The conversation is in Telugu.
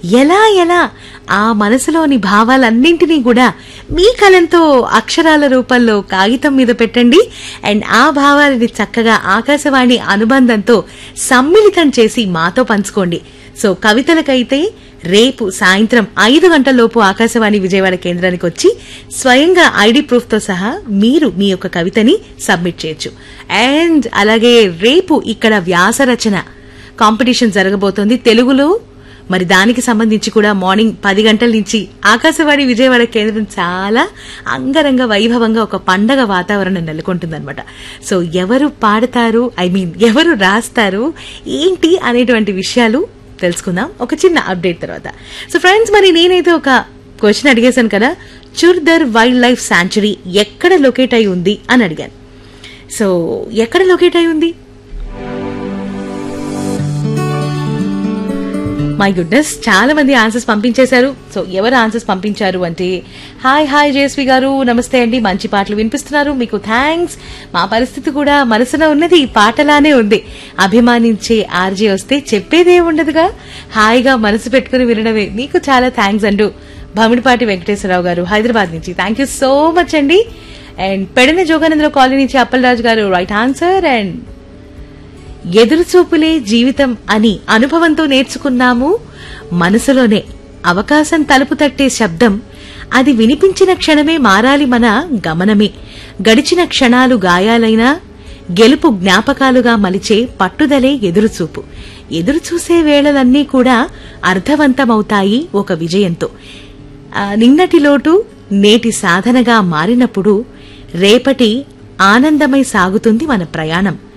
ఎలా ఎలా ఆ మనసులోని భావాలన్నింటినీ కూడా మీ కలంతో అక్షరాల రూపంలో కాగితం మీద పెట్టండి అండ్ ఆ భావాలని చక్కగా ఆకాశవాణి అనుబంధంతో సమ్మిళితం చేసి మాతో పంచుకోండి సో కవితలకైతే రేపు సాయంత్రం ఐదు గంటలలోపు ఆకాశవాణి విజయవాడ కేంద్రానికి వచ్చి స్వయంగా ఐడి ప్రూఫ్ తో సహా మీరు మీ యొక్క కవితని సబ్మిట్ చేయొచ్చు అండ్ అలాగే రేపు ఇక్కడ వ్యాస రచన కాంపిటీషన్ జరగబోతోంది తెలుగులో మరి దానికి సంబంధించి కూడా మార్నింగ్ పది గంటల నుంచి ఆకాశవాణి విజయవాడ కేంద్రం చాలా అంగరంగ వైభవంగా ఒక పండగ వాతావరణం నెలకొంటుందన్నమాట సో ఎవరు పాడతారు ఐ మీన్ ఎవరు రాస్తారు ఏంటి అనేటువంటి విషయాలు తెలుసుకుందాం ఒక చిన్న అప్డేట్ తర్వాత సో ఫ్రెండ్స్ మరి నేనైతే ఒక క్వశ్చన్ అడిగేశాను కదా చుర్దర్ వైల్డ్ లైఫ్ శాంచురీ ఎక్కడ లొకేట్ అయి ఉంది అని అడిగాను సో ఎక్కడ లొకేట్ అయి ఉంది మై గుడ్నెస్ చాలా మంది ఆన్సర్స్ పంపించేశారు సో ఎవరు ఆన్సర్స్ పంపించారు అంటే హాయ్ హాయ్ జేస్వి గారు నమస్తే అండి మంచి పాటలు వినిపిస్తున్నారు మీకు థ్యాంక్స్ మా పరిస్థితి కూడా మనసున ఉన్నది ఈ పాటలానే ఉంది అభిమానించే ఆర్జే వస్తే చెప్పేదే ఉండదుగా హాయిగా మనసు పెట్టుకుని వినడమే మీకు చాలా థ్యాంక్స్ అండు భమిడిపాటి వెంకటేశ్వరరావు గారు హైదరాబాద్ నుంచి థ్యాంక్ యూ సో మచ్ అండి అండ్ పెడన జోగానందరావు కాలనీ నుంచి అప్పలరాజు గారు రైట్ ఆన్సర్ అండ్ ఎదురుచూపులే జీవితం అని అనుభవంతో నేర్చుకున్నాము మనసులోనే అవకాశం తలుపు తట్టే శబ్దం అది వినిపించిన క్షణమే మారాలి మన గమనమే గడిచిన క్షణాలు గాయాలైనా గెలుపు జ్ఞాపకాలుగా మలిచే పట్టుదలే ఎదురుచూపు ఎదురుచూసే వేళలన్నీ కూడా అర్థవంతమవుతాయి ఒక విజయంతో ఆ, నిన్నటి లోటు నేటి సాధనగా మారినప్పుడు రేపటి ఆనందమై సాగుతుంది మన ప్రయాణం